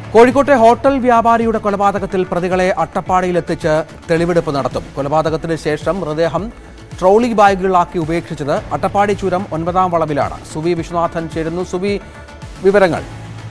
കോഴിക്കോട്ടെ ഹോട്ടൽ വ്യാപാരിയുടെ കൊലപാതകത്തിൽ പ്രതികളെ അട്ടപ്പാടിയിലെത്തിച്ച് തെളിവെടുപ്പ് നടത്തും കൊലപാതകത്തിന് ശേഷം മൃതദേഹം ട്രോളി ബാഗുകളിലാക്കി ഉപേക്ഷിച്ചത് അട്ടപ്പാടി ചുരം ഒൻപതാം വളവിലാണ് സുവി വിശ്വനാഥൻ ചേരുന്നു സുവി വിവരങ്ങൾ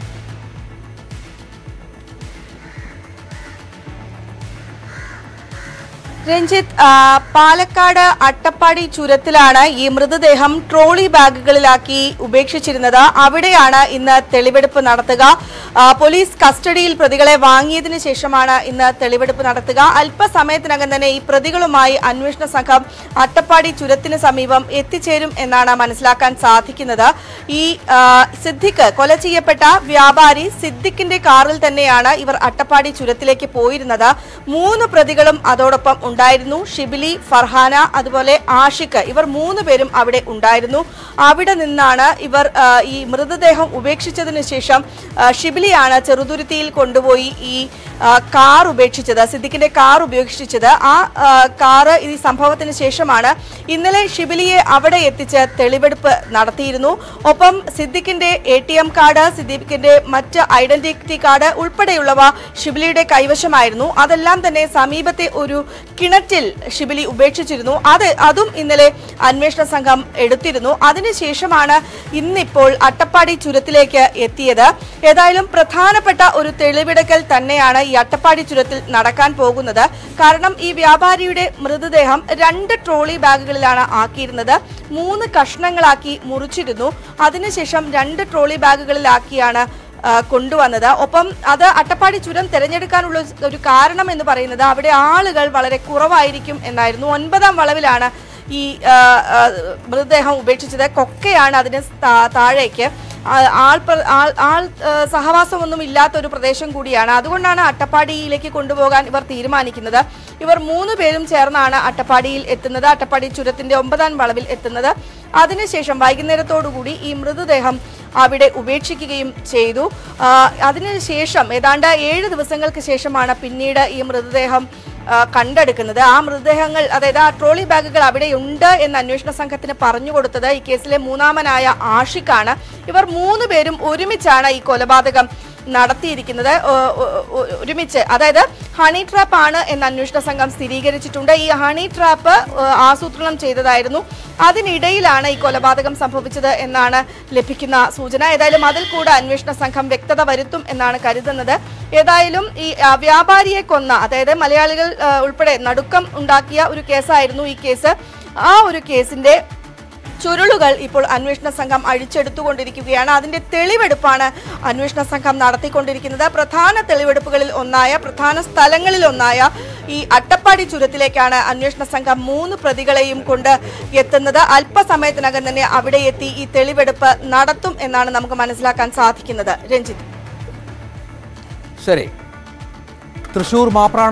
രഞ്ജിത്ത് ആ, പാലക്കാട് അട്ടപ്പാടി ചുരത്തിലാണ് ഈ മൃതദേഹം ട്രോളി ബാഗുകളിലാക്കി ഉപേക്ഷിച്ചിരുന്നത് അവിടെയാണ് ഇന്ന് തെളിവെടുപ്പ് നടത്തുക ആ, പോലീസ് കസ്റ്റഡിയിൽ പ്രതികളെ വാങ്ങിയതിനു ശേഷമാണ് ഇന്ന് തെളിവെടുപ്പ് നടത്തുക അല്പസമയത്തിനകം തന്നെ ഈ പ്രതികളുമായി അന്വേഷണ സംഘം അട്ടപ്പാടി ചുരത്തിന് സമീപം എത്തിച്ചേരും എന്നാണ് മനസ്സിലാക്കാൻ സാധിക്കുന്നത് ഈ ആ, സിദ്ദിഖ് കൊല ചെയ്യപ്പെട്ട വ്യാപാരി സിദ്ദിഖിന്റെ കാറിൽ തന്നെയാണ് ഇവർ അട്ടപ്പാടി ചുരത്തിലേക്ക് പോയിരുന്നത് മൂന്ന് പ്രതികളും അതോടൊപ്പം ഉണ്ടായിരുന്നു ഷിബിലി ഫർഹാന അതുപോലെ ആഷിഖ് ഇവർ മൂന്ന് പേരും അവിടെ ഉണ്ടായിരുന്നു അവിടെ നിന്നാണ് ഇവർ ആ, ഈ മൃതദേഹം ഉപേക്ഷിച്ചതിന് ശേഷം ആ, ഷിബിലിയാണ് ചെറുതുരുത്തിയിൽ കൊണ്ടുപോയി ഈ ആ, കാർ ഉപേക്ഷിച്ചത് സിദ്ദിഖിന്റെ കാർ ഉപേക്ഷിച്ചത് ആ ആ, കാറ് ഈ സംഭവത്തിന് ശേഷമാണ് ഇന്നലെ ഷിബിലിയെ അവിടെ എത്തിച്ച് തെളിവെടുപ്പ് നടത്തിയിരുന്നു ഒപ്പം സിദ്ദിഖിന്റെ എ ടി എം കാർഡ് സിദ്ദിഖിന്റെ മറ്റ് ഐഡന്റിറ്റി കാർഡ് ഉൾപ്പെടെയുള്ളവ ഷിബിലിയുടെ കൈവശമായിരുന്നു അതെല്ലാം തന്നെ സമീപത്തെ ഒരു കിണറ്റിൽ ഷിബിലി ഉപേക്ഷിച്ചിരുന്നു അത് അതും ഇന്നലെ അന്വേഷണ സംഘം എടുത്തിരുന്നു അതിനുശേഷമാണ് ഇന്നിപ്പോൾ അട്ടപ്പാടി ചുരത്തിലേക്ക് എത്തിയത് ഏതായാലും പ്രധാനപ്പെട്ട ഒരു തെളിവെടുക്കൽ തന്നെയാണ് ഈ അട്ടപ്പാടി ചുരത്തിൽ നടക്കാൻ പോകുന്നത് കാരണം ഈ വ്യാപാരിയുടെ മൃതദേഹം രണ്ട് ട്രോളി ബാഗുകളിലാണ് ആക്കിയിരുന്നത് മൂന്ന് കഷ്ണങ്ങളാക്കി മുറിച്ചിരുന്നു അതിനുശേഷം രണ്ട് ട്രോളി ബാഗുകളിലാക്കിയാണ് ആ, കൊണ്ടുവന്നത് ഒപ്പം അത് അട്ടപ്പാടി ചുരം തിരഞ്ഞെടുക്കാനുള്ള ഒരു കാരണം എന്ന് പറയുന്നത് അവിടെ ആളുകൾ വളരെ കുറവായിരിക്കും എന്നായിരുന്നു ഒൻപതാം വളവിലാണ് ഈ ആ, ആ, മൃതദേഹം ഉപേക്ഷിച്ചത് കൊക്കയാണ് അതിന് താ- താഴേക്ക് ആ- ആൾ പ്ര- ആൾ ആൾ ആ, സഹവാസമൊന്നും ഇല്ലാത്ത ഒരു പ്രദേശം കൂടിയാണ് അതുകൊണ്ടാണ് അട്ടപ്പാടിയിലേക്ക് കൊണ്ടുപോകാൻ ഇവർ തീരുമാനിക്കുന്നത് ഇവർ മൂന്ന് പേരും ചേർന്നാണ് അട്ടപ്പാടിയിൽ എത്തുന്നത് അട്ടപ്പാടി ചുരത്തിന്റെ ഒമ്പതാം വളവിൽ എത്തുന്നത് അതിനുശേഷം വൈകുന്നേരത്തോടുകൂടി ഈ മൃതദേഹം അവിടെ ഉപേക്ഷിക്കുകയും ചെയ്തു ആ, അതിനുശേഷം ഏതാണ്ട് ഏഴ് ദിവസങ്ങൾക്ക് ശേഷമാണ് പിന്നീട് ഈ മൃതദേഹം ആ, കണ്ടെടുക്കുന്നത് ആ മൃതദേഹങ്ങൾ അതായത് ആ ട്രോളി ബാഗുകൾ അവിടെയുണ്ട് എന്ന് അന്വേഷണ സംഘത്തിന് പറഞ്ഞു കൊടുത്തത് ഈ കേസിലെ മൂന്നാമനായ ആഷിഖാണ് ഇവർ മൂന്ന് പേരും ഒരുമിച്ചാണ് ഈ കൊലപാതകം നടത്തിയിരിക്കുന്നത് ഒ- ഒ- ഒ- ഒരുമിച്ച് അതായത് ഹണി ട്രാപ്പ് ആണ് എന്ന് അന്വേഷണ സംഘം സ്ഥിരീകരിച്ചിട്ടുണ്ട് ഈ ഹണി ട്രാപ്പ് ഏഹ്, ആസൂത്രണം ചെയ്തതായിരുന്നു അതിനിടയിലാണ് ഈ കൊലപാതകം സംഭവിച്ചത് എന്നാണ് ലഭിക്കുന്ന സൂചന ഏതായാലും അതിൽ കൂടെ അന്വേഷണ സംഘം വ്യക്തത വരുത്തും എന്നാണ് കരുതുന്നത് ഏതായാലും ഈ ആ, വ്യാപാരിയെ കൊന്ന അതായത് മലയാളികൾ ആ, ഉൾപ്പെടെ നടുക്കം ഉണ്ടാക്കിയ ഒരു കേസായിരുന്നു ഈ കേസ് ആ ഒരു കേസിന്റെ ചുരുളുകൾ ഇപ്പോൾ അന്വേഷണ സംഘം അഴിച്ചെടുത്തുകൊണ്ടിരിക്കുകയാണ് അതിന്റെ തെളിവെടുപ്പാണ് അന്വേഷണ സംഘം നടത്തിക്കൊണ്ടിരിക്കുന്നത് പ്രധാന തെളിവെടുപ്പുകളിൽ ഒന്നായ പ്രധാന സ്ഥലങ്ങളിൽ ഒന്നായ ഈ അട്ടപ്പാടി ചുരത്തിലേക്കാണ് അന്വേഷണ സംഘം മൂന്ന് പ്രതികളെയും കൊണ്ട് എത്തുന്നത് അല്പസമയത്തിനകം തന്നെ അവിടെ എത്തി ഈ തെളിവെടുപ്പ് നടത്തും എന്നാണ് നമുക്ക് മനസ്സിലാക്കാൻ സാധിക്കുന്നത് രഞ്ജിത്ത് ശരി തൃശൂർ മാപ്രാണ